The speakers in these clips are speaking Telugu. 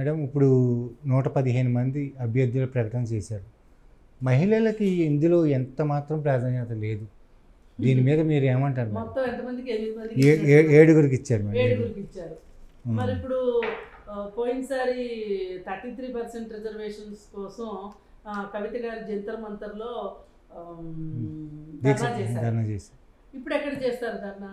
మేడం ఇప్పుడు నూట పదిహేను మంది అభ్యర్థుల ప్రకటన చేశారు మహిళలకి ఇందులో ఎంత మాత్రం ప్రాధాన్యత లేదు దీని మీద మీరు ఏమంటారు మేడం? మొత్తం ఎంతమందికి ఎనిమిది మందికి ఏ- ఏ- ఇచ్చారు? ఏడుగురికి ఇచ్చారు మేడం ఏడుగురికి ఇచ్చారు ఉమ్. మరి ఇప్పుడు ఆ, పోయినసారి థర్టీ త్రీ పర్సెంట్ రిజర్వేషన్స్ కోసం ఆ, కవిత గారి జంతర్ మంతర్లో ఆమ్, దీక్ష ధర్నా చేశారు ధర్నా చేశారు ఇప్పుడు ఎక్కడ చేస్తారు ధర్నా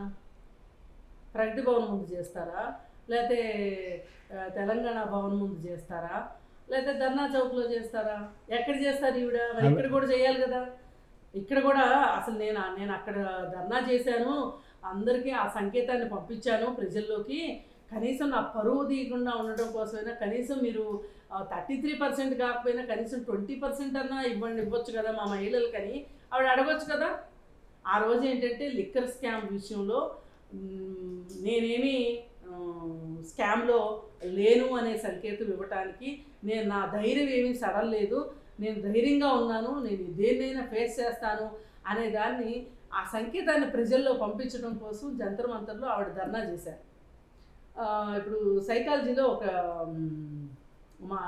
ప్రగతి భవన్ ముందు చేస్తారా లేకపోతే ఆ, తెలంగాణ భవన్ ముందు చేస్తారా లేకపోతే ధర్నా చౌక్లో చేస్తారా ఎక్కడ చేస్తారు ఈవిడ మరి ఇక్కడ కూడా చేయాలి కదా ఇక్కడ కూడా అసలు నేను నేను అక్కడ ధర్నా చేశాను అందరికీ ఆ సంకేతాన్ని పంపించాను ప్రజల్లోకి కనీసం నా పరువు తీయకుండా ఉండడం కోసమైనా కనీసం మీరు థర్టీ త్రీ పర్సెంట్ కాకపోయినా కనీసం ట్వంటీ పర్సెంట్ అన్నా ఇవ్వండి ఇవ్వచ్చు కదా మా మహిళలకని ఆవిడ అడగొచ్చు కదా ఆ రోజు ఏంటంటే లిక్కర్ స్కామ్ విషయంలో మ్, నేనేమి ఆ, స్కామ్లో లేను అనే సంకేతం ఇవ్వటానికి నేను నా ధైర్యం ఏమీ సడలేదు నేను ధైర్యంగా ఉన్నాను నేను దేన్నైనా ఫేస్ చేస్తాను అనే దాన్ని ఆ సంకేతాన్ని ప్రజల్లో పంపించడం కోసం జంతర్ మంతర్లో ఆవిడ ధర్నా చేశారు ఆ, ఇప్పుడు సైకాలజీలో ఒక మ్, మా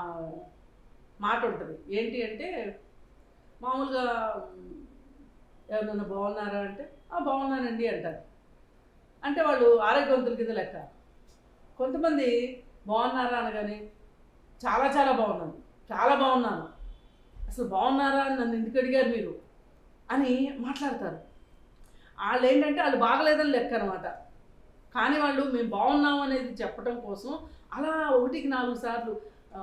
మాట ఉంటుంది ఏంటి అంటే మామూలుగా మ్, ఎవరన్నా బాగున్నారా అంటే "ఆ, బాగున్నానండి అంటారు అంటే వాళ్ళు ఆరోగ్యవంతుల కింద లెక్క కొంతమంది బాగున్నారా అనగానే చాలా చాలా బాగున్నాను చాలా బాగున్నాను అసలు బాగున్నారా అని నన్ను ఎందుకు అడిగారు మీరు అని మాట్లాడతారు వాళ్ళు ఏంటంటే వాళ్ళు బాగలేదని లెక్క అనమాట కానీ వాళ్ళు మేము బాగున్నాం అనేది చెప్పడం కోసం అలా ఒకటికి నాలుగు సార్లు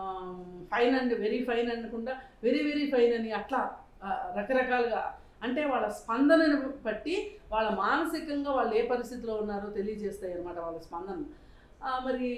ఫైన్ అండ్ వెరీ ఫైన్ అనకుండా వెరీ వెరీ ఫైన్ అని అట్లా ఆ, రకరకాలుగా అంటే వాళ్ళ స్పందనను బట్టి వాళ్ళ మానసికంగా వాళ్ళు ఏ పరిస్థితిలో ఉన్నారో తెలియజేస్తాయి అన్నమాట వాళ్ళ స్పందన ఆ, మరి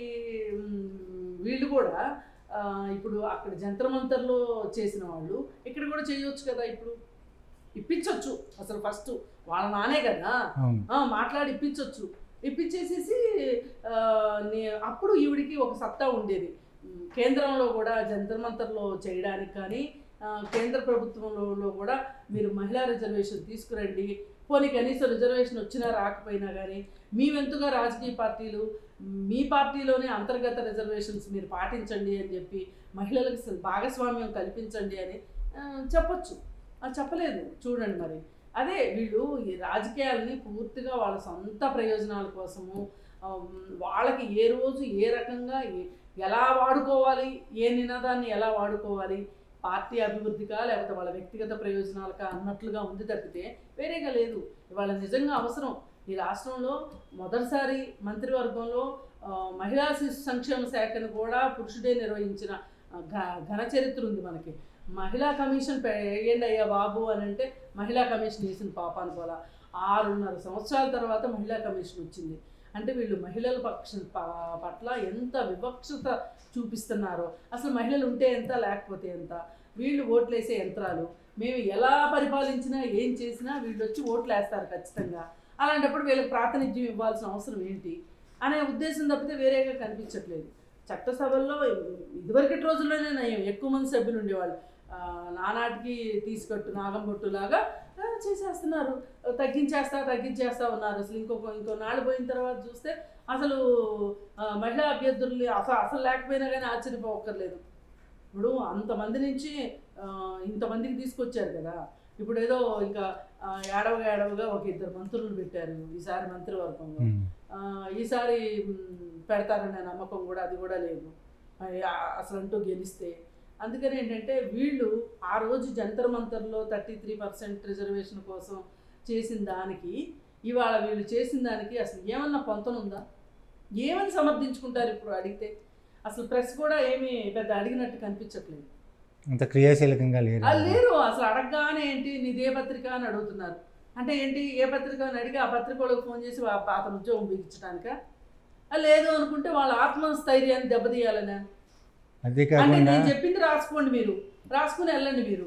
మ్, వీళ్ళు కూడా ఆ, ఇప్పుడు అక్కడ జంత్రమంతర్లో చేసిన వాళ్ళు ఇక్కడ కూడా చేయొచ్చు కదా ఇప్పుడు ఇప్పించవచ్చు అసలు ఫస్ట్ వాళ్ళ నానే కదా అవును ఆ, మాట్లాడి ఇప్పించవచ్చు ఇప్పించేసేసి ఆ, నే- అప్పుడు ఈవిడికి ఒక సత్తా ఉండేది ఉమ్, కేంద్రంలో కూడా జంతర్ మంతర్లో చేయడానికి కానీ ఆ, కేంద్ర ప్రభుత్వంలో కూడా మీరు మహిళా రిజర్వేషన్ తీసుకురండి పోనీ కనీసం రిజర్వేషన్ వచ్చినా రాకపోయినా కానీ మీవెంతుగా రాజకీయ పార్టీలు మీ పార్టీలోనే అంతర్గత రిజర్వేషన్స్ మీరు పాటించండి అని చెప్పి మహిళలకు స- భాగస్వామ్యం కల్పించండి అని ఆ, చెప్పొచ్చు అది చెప్పలేదు చూడండి మరి అదే వీళ్ళు ఈ రాజకీయాలని పూర్తిగా వాళ్ళ సొంత ప్రయోజనాల కోసము ఆమ్, వాళ్ళకి ఏ రోజు ఏ రకంగా ఏ- ఎలా వాడుకోవాలి ఏ నినాదాన్ని ఎలా వాడుకోవాలి పార్టీ అభివృద్ధికా లేకపోతే వాళ్ళ వ్యక్తిగత ప్రయోజనాలకా అన్నట్లుగా ఉంది తప్పితే వేరేగా లేదు ఇవాళ నిజంగా అవసరం ఈ రాష్ట్రంలో మొదటిసారి మంత్రివర్గంలో ఆ, మహిళా శిశు సంక్షేమ శాఖను కూడా పురుషుడే నిర్వహించిన ఆ, ఘ- ఘన చరిత్ర ఉంది మనకి మహిళా కమిషన్ పె- వేయండి అయ్యా బాబు అని అంటే మహిళా కమిషన్ వేసిన పాపాను పోలా ఆరున్నర సంవత్సరాల తర్వాత మహిళా కమిషన్ వచ్చింది అంటే వీళ్ళు మహిళల పక్ష ప- పట్ల ఎంత వివక్షత చూపిస్తున్నారో అసలు మహిళలు ఉంటే ఎంత లేకపోతే ఎంత వీళ్ళు ఓట్లేసే యంత్రాలు మేము ఎలా పరిపాలించినా ఏం చేసినా వీళ్ళు వచ్చి ఓట్లు వేస్తారు ఖచ్చితంగా అలాంటప్పుడు వీళ్ళకి ప్రాతినిధ్యం ఇవ్వాల్సిన అవసరం ఏంటి అనే ఉద్దేశం తప్పితే వేరేగా కనిపించట్లేదు చట్టసభల్లో ఇదివరకటి రోజుల్లోనే నయం ఎక్కువ మంది సభ్యులు ఉండేవాళ్ళు ఆ, నానాటికి తీసుకట్టు నాగంబొట్టులాగా ఆ, చేసేస్తున్నారు తగ్గించేస్తా తగ్గించేస్తా ఉన్నారు అసలు ఇంకొక ఇంకో నాళ్ళు పోయిన తర్వాత చూస్తే అసలు ఆ, మహిళా అభ్యర్థుల్ని అసలు అసలు లేకపోయినా కానీ ఆశ్చర్యపోక్కర్లేదు ఇప్పుడు అంతమంది నుంచి ఆ, ఇంతమందికి తీసుకొచ్చారు కదా ఇప్పుడు ఏదో ఇంకా ఆ, ఏడవగా ఏడవగా ఒక ఇద్దరు మంత్రులను పెట్టారు ఈసారి మంత్రివర్గంలో ఉమ్. ఆ, ఈసారి మ్, పెడతారనే నమ్మకం కూడా అది కూడా లేదు ఆ, అసలు అంటూ గెలిస్తే అందుకని ఏంటంటే వీళ్ళు ఆ రోజు జంతర్ మంతర్లో థర్టీ త్రీ పర్సెంట్ రిజర్వేషన్ కోసం చేసిన దానికి ఇవాళ వీళ్ళు చేసిన దానికి అసలు ఏమన్నా పొంతనుందా ఏమని సమర్థించుకుంటారు ఇప్పుడు అడిగితే అసలు ప్రెస్ కూడా ఏమీ పెద్ద అడిగినట్టు కనిపించట్లేదు అంత క్రియాశీలకంగా లేరు అది లేరు అసలు అడగగానే ఏంటి నీదే పత్రిక అని అడుగుతున్నారు అంటే ఏంటి ఏ పత్రిక అని అడిగి ఆ పత్రిక వాళ్ళకి ఫోన్ చేసి వా- అతను ఉద్యోగం బిగించడానిక లేదు అనుకుంటే వాళ్ళ ఆత్మస్థైర్యాన్ని దెబ్బతీయాలనే అంటే అంతేకాకుండా నేను చెప్పింది రాసుకోండి మీరు రాసుకుని వెళ్ళండి మీరు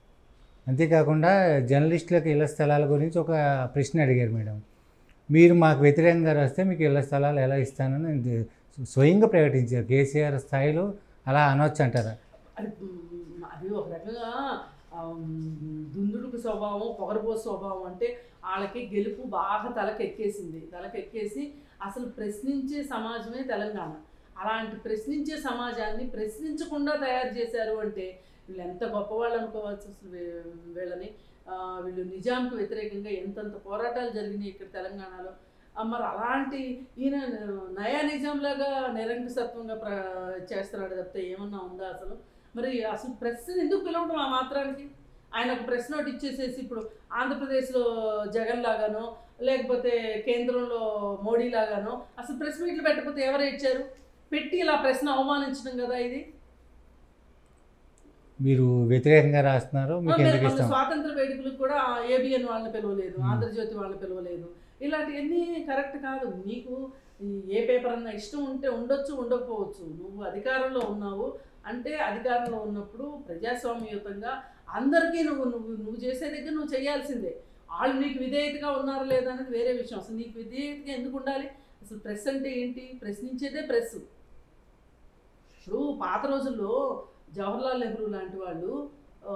అంతేకాకుండా జర్నలిస్టులకు ఇళ్ల స్థలాల గురించి ఒక ప్రశ్న అడిగారు మేడం మీరు మాకు వ్యతిరేకంగా రాస్తే మీకు ఇళ్ల స్థలాలు ఎలా ఇస్తానని ఇది స్వయంగా ప్రకటించారు కేసీఆర్ స్థాయిలో అలా అనొచ్చు అంటారా అది మ్, అది ఒక రకంగా ఆమ్, దుందుడుకు స్వభావం పొగరబోసు స్వభావం అంటే వాళ్ళకి గెలుపు బాగా తలకెక్కేసింది తలకెక్కేసి అసలు ప్రశ్నించే సమాజమే తెలంగాణ అలాంటి ప్రశ్నించే సమాజాన్ని ప్రశ్నించకుండా తయారు చేశారు అంటే వీళ్ళు ఎంత గొప్పవాళ్ళు అనుకోవాల్సి అసలు వీ- వీళ్ళని ఆ, వీళ్ళు నిజాంకు వ్యతిరేకంగా ఎంతెంత పోరాటాలు జరిగినాయి ఇక్కడ తెలంగాణలో ఆ, మరి అలాంటి ఈయన నయా నిజాంలాగా నిరంకుశత్వంగా ప్ర చేస్తున్నాడు తప్పితే ఏమన్నా ఉందా అసలు మరి అసలు ప్రెస్ ఎందుకు పిలవడం ఆ మాత్రానికి ఆయన ఒక ప్రెస్ నోట్ ఇచ్చేసేసి ఇప్పుడు ఆంధ్రప్రదేశ్లో జగన్ లాగానో లేకపోతే కేంద్రంలో మోడీ లాగానో అసలు ప్రెస్ మీట్లు పెట్టకపోతే ఎవరు ఇచ్చారు పెట్టి ఇలా ప్రశ్న అవమానించడం కదా ఇది మీరు వ్యతిరేకంగా రాస్తున్నారు ఆ, మీకు మరి ఎందుకు మన ఇష్టం స్వాతంత్ర వేడుకలకు కూడా ఏబిఎన్ వాళ్ళని పిలవలేదు Hmm. ఆంధ్రజ్యోతి వాళ్ళని పిలవలేదు ఇలాంటివన్నీ కరెక్ట్ కాదు నీకు ఈ ఏ పేపర్ అన్నా ఇష్టం ఉంటే ఉండొచ్చు ఉండకపోవచ్చు నువ్వు అధికారంలో ఉన్నావు అంటే అధికారంలో ఉన్నప్పుడు ప్రజాస్వామ్యయుతంగా అందరికీ నువ్వు నువ్వు నువ్వు చేసే దగ్గర నువ్వు చేయాల్సిందే వాళ్ళు నీకు విధేయతగా ఉన్నారా లేదా అనేది వేరే విషయం అసలు నీకు విధేయతగా ఎందుకు ఉండాలి అసలు ప్రెస్ అంటే ఏంటి ప్రశ్నించేదే ప్రెస్ ఇప్పుడు పాత రోజుల్లో జవహర్లాల్ నెహ్రూ లాంటి వాళ్ళు ఆ,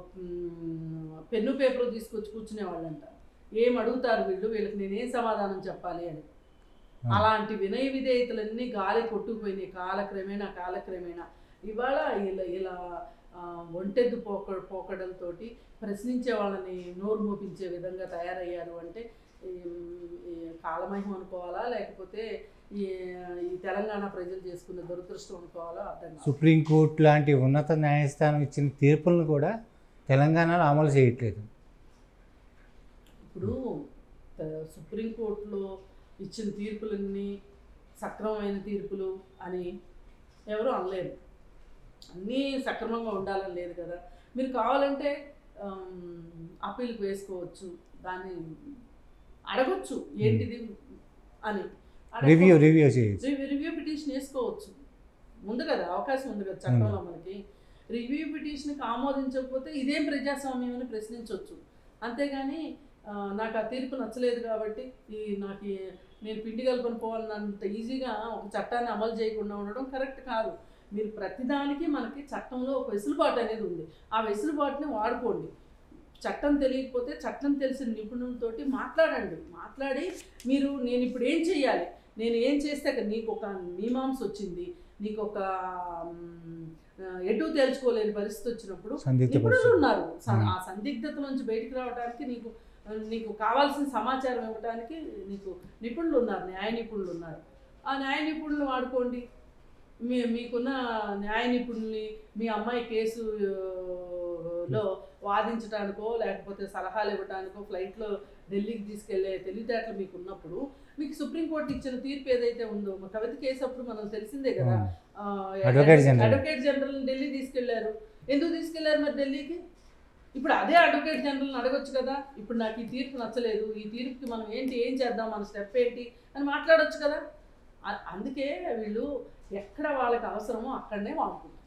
మ్, పెన్ను పేపర్ తీసుకొచ్చి కూర్చునే వాళ్ళంట ఏం అడుగుతారు వీళ్ళు వీళ్ళకి నేనేం సమాధానం చెప్పాలి అని అలాంటి వినయ విధేయతలన్నీ గాలి కొట్టుకుపోయినాయి కాలక్రమేణా కాలక్రమేణా ఇవాళ ఇలా ఇలా ఆ, ఒంటెద్దు పోక పోకడలతోటి ప్రశ్నించే వాళ్ళని నోరు మోపించే విధంగా తయారయ్యారు అంటే ఈ ఈ కాలమహిమ అనుకోవాలా లేకపోతే ఈ ఈ తెలంగాణ ప్రజలు చేసుకున్న దురదృష్టం అనుకోవాలా అర్థం కాదు సుప్రీంకోర్టు లాంటి ఉన్నత న్యాయస్థానం ఇచ్చిన తీర్పులను కూడా తెలంగాణలో అమలు చేయట్లేదు ఇప్పుడు త- సుప్రీంకోర్టులో ఇచ్చిన తీర్పులన్నీ సక్రమమైన తీర్పులు అని ఎవరు అనలేరు అన్నీ సక్రమంగా ఉండాలని లేదు కదా మీరు కావాలంటే ఆమ్, అప్పీల్కి వేసుకోవచ్చు దాన్ని అడగొచ్చు ఏంటిది అని అడగ- రివ్యూ రివ్యూ చేయొచ్చు రివ్యూ రివ్యూ పిటిషన్ వేసుకోవచ్చు ఉంది కదా అవకాశం ఉంది కదా చట్టంలో మనకి రివ్యూ పిటిషన్కి ఆమోదించకపోతే ఇదేం ప్రజాస్వామ్యం అని ప్రశ్నించవచ్చు అంతేగాని ఆ, నాకు ఆ తీర్పు నచ్చలేదు కాబట్టి ఈ నాకు ఈ- నేను పిండి కలుపుకొని పోవాలన్నంత ఈజీగా ఒక చట్టాన్ని అమలు చేయకుండా ఉండడం కరెక్ట్ కాదు మీరు ప్రతిదానికి మనకి చట్టంలో ఒక వెసులుబాటు అనేది ఉంది ఆ వెసులుబాటుని వాడుకోండి చట్టం తెలియకపోతే చట్టం తెలిసిన నిపుణులతోటి మాట్లాడండి మాట్లాడి మీరు నేను ఇప్పుడు ఏం చెయ్యాలి నేను ఏం చేస్తే అక్కడ నీకు ఒక మీమాంస వచ్చింది నీకు ఒక మ్, ఆ, ఎటు తేల్చుకోలేని పరిస్థితి వచ్చినప్పుడు సందిగ్ధ నిపుణులు పరిస్థితి ఉన్నారు స- మ్మ్. ఆ సందిగ్ధత నుంచి బయటికి రావడానికి నీకు ఆ, నీకు కావాల్సిన సమాచారం ఇవ్వడానికి నీకు నిపుణులు ఉన్నారు న్యాయ నిపుణులు ఉన్నారు ఆ న్యాయ నిపుణులు వాడుకోండి మీ మీకున్న న్యాయ నిపుణుల్ని మీ అమ్మాయి కేసు ఆ, లో వాదించడానికో లేకపోతే సలహాలు ఇవ్వడానికో ఫ్లైట్లో ఢిల్లీకి తీసుకెళ్లే తెలివితేటలు మీకు ఉన్నప్పుడు మీకు సుప్రీంకోర్టు ఇచ్చిన తీర్పు ఏదైతే ఉందో మా కవిత కేసు అప్పుడు మనం తెలిసిందే కదా ఆ, advocate general. Advocate general Delhi తీసుకెళ్లారు ఎందుకు తీసుకెళ్లారు మరి ఢిల్లీకి ఇప్పుడు అదే అడ్వకేట్ జనరల్ని అడగొచ్చు కదా ఇప్పుడు నాకు ఈ తీర్పు నచ్చలేదు ఈ తీర్పుకి మనం ఏంటి ఏం చేద్దాం మన స్టెప్ ఏంటి అని మాట్లాడొచ్చు కదా అ- అందుకే వీళ్ళు ఎక్కడ వాళ్ళకి అవసరమో అక్కడనే వాడుకుంటారు